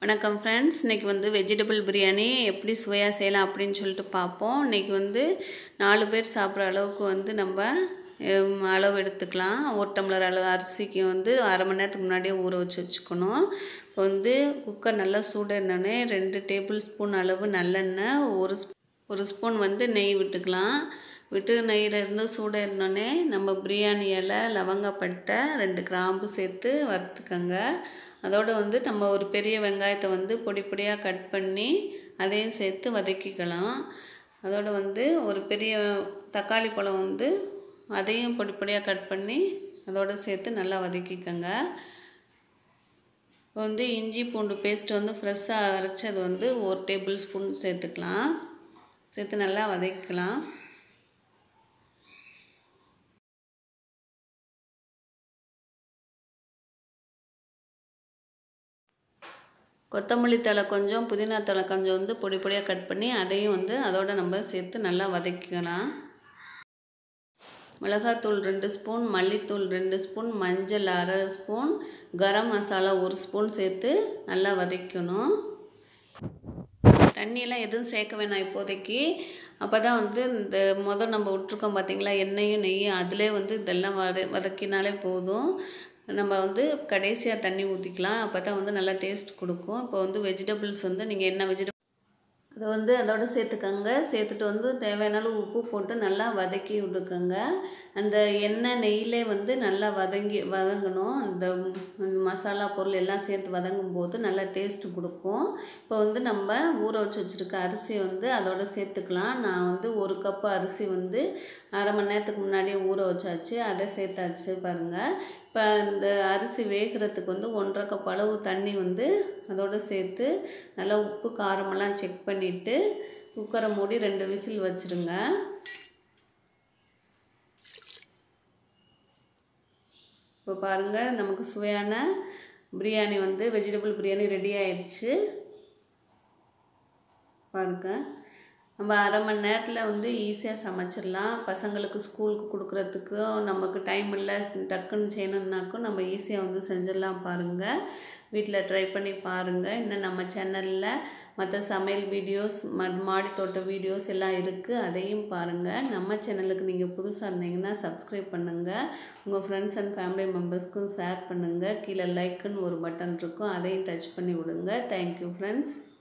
வணக்கம் ஃப்ரெண்ட்ஸ் இன்றைக்கி வந்து வெஜிடபிள் பிரியாணி எப்படி சுவையாக செய்யலாம் அப்படின்னு சொல்லிட்டு பார்ப்போம் இன்றைக்கி வந்து நாலு பேர் சாப்பிட்ற அளவுக்கு வந்து நம்ம ஹம், அளவு எடுத்துக்கலாம் ஒரு டம்ளர் அளவு அரிசிக்கு வந்து அரை மணி நேரத்துக்கு முன்னாடியே ஊற வச்சு வச்சுக்கணும் இப்போ வந்து குக்கர் நல்லா சூடானோடனே ரெண்டு டேபிள் ஸ்பூன் அளவு நல்லெண்ணெய் ஒரு ஸ்பூ- ஒரு ஸ்பூன் வந்து நெய் விட்டுக்கலாம் விட்டு நெய் ரெண்டு சூடானோடனே நம்ம பிரியாணி இலை லவங்கப்பட்டை ரெண்டு கிராம்பு சேர்த்து வறுத்துக்கங்க அதோடு வந்து நம்ம ஒரு பெரிய வெங்காயத்தை வந்து பொடி பொடியாக கட் பண்ணி அதையும் சேர்த்து வதக்கிக்கலாம் அதோடு வந்து ஒரு பெரிய தக்காளி பழம் வந்து அதையும் பொடி பொடியாக கட் பண்ணி அதோடு சேர்த்து நல்லா வதக்கிக்கங்க இப்போ வந்து இஞ்சி பூண்டு பேஸ்ட் வந்து ஃப்ரெஷ்ஷாக அரைச்சது வந்து ஒரு டேபிள் ஸ்பூன் சேர்த்துக்கலாம் சேர்த்து நல்லா வதக்கலாம் கொத்தமல்லி தழை கொஞ்சம் புதினா தழை கொஞ்சம் வந்து பொடி பொடியாக கட் பண்ணி அதையும் வந்து அதோட நம்ம சேர்த்து நல்லா வதக்கிக்கலாம் மிளகாத்தூள் ரெண்டு ஸ்பூன் மல்லித்தூள் ரெண்டு ஸ்பூன் மஞ்சள் அரை ஸ்பூன் கரம் மசாலா ஒரு ஸ்பூன் சேர்த்து நல்லா வதக்கணும் தண்ணியெல்லாம் எதுவும் சேர்க்க வேணாம் இப்போதைக்கு அப்போ தான் வந்து இந்த மொதல் நம்ம விட்ருக்கோம் பார்த்தீங்களா எண்ணெயும் நெய்யும் அதிலே வந்து இதெல்லாம் வத வதக்கினாலே போதும் நம்ம வந்து கடைசியாக தண்ணி ஊற்றிக்கலாம் அப்போ தான் வந்து நல்லா டேஸ்ட் கொடுக்கும் இப்போ வந்து வெஜிடபிள்ஸ் வந்து நீங்கள் என்ன வெஜிடபிள் அதை வந்து அதோட சேர்த்துக்கங்க சேர்த்துட்டு வந்து தேவையான அளவு உப்பு போட்டு நல்லா வதக்கி விட்டுக்கோங்க அந்த எண்ணெய் நெய்யிலே வந்து நல்லா வதங்கி வதங்கணும் அந்த ம், மசாலா பொருள் எல்லாம் சேர்த்து வதங்கும் போது நல்லா டேஸ்ட் கொடுக்கும் இப்போ வந்து நம்ம ஊற வச்சு வச்சுருக்க அரிசியை வந்து அதோட சேர்த்துக்கலாம் நான் வந்து ஒரு கப்பு அரிசி வந்து அரை மணி நேரத்துக்கு முன்னாடியே ஊற வச்சாச்சு அதை சேர்த்தாச்சு பாருங்கள் இப்போ இந்த அரிசி வேகிறதுக்கு வந்து ஒன்றரை கப் அளவு தண்ணி வந்து அதோடு சேர்த்து நல்லா உப்பு காரமெல்லாம் செக் பண்ணிவிட்டு குக்கரை மூடி ரெண்டு விசில் வச்சுருங்க இப்போ பாருங்கள் நமக்கு சுவையான பிரியாணி வந்து வெஜிடபிள் பிரியாணி ரெடி ஆயிடுச்சு பாருங்க நம்ம அரை மணி நேரத்தில் வந்து ஈஸியாக சமைச்சிடலாம் பசங்களுக்கு ஸ்கூலுக்கு கொடுக்குறதுக்கும் நமக்கு டைம் இல்லை டக்குன்னு செய்யணுன்னாக்கும் நம்ம ஈஸியாக வந்து செஞ்சிடலாம் பாருங்கள் வீட்டில் ட்ரை பண்ணி பாருங்கள் இன்னும் நம்ம சேனலில் மற்ற சமையல் வீடியோஸ் ம மாடி தோட்ட வீடியோஸ் எல்லாம் இருக்குது அதையும் பாருங்கள் நம்ம சேனலுக்கு நீங்கள் புதுசாக இருந்தீங்கன்னா சப்ஸ்கிரைப் பண்ணுங்கள் உங்கள் ஃப்ரெண்ட்ஸ் அண்ட் ஃபேமிலி மெம்பர்ஸ்க்கும் ஷேர் பண்ணுங்கள் கீழே லைக்குன்னு ஒரு பட்டன் இருக்கும் அதையும் டச் பண்ணி விடுங்க தேங்க்யூ ஃப்ரெண்ட்ஸ்